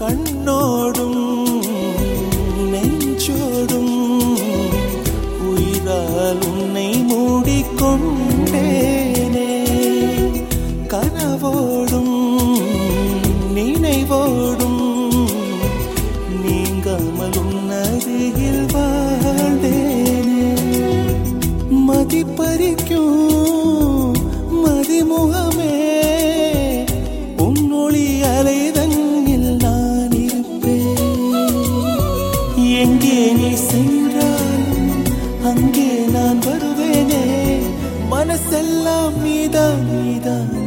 கண்ணோடும் நெஞ்சோடும் உயிரால் உன்னை மூடிக்கொண்டேனே கனவோடும் நினைவோடும் நீங்காமல் உன்னருகில் வாழ்ந்தேனே மதிப்பறிக்கும் மதிமுகமே உன்னொளி அலைதங்கில் நான் இருப்பேன் எங்கே நீ சென்றாலும் அங்கே நான் வருவேனே மனசெல்லாம் நீதான் நீதான்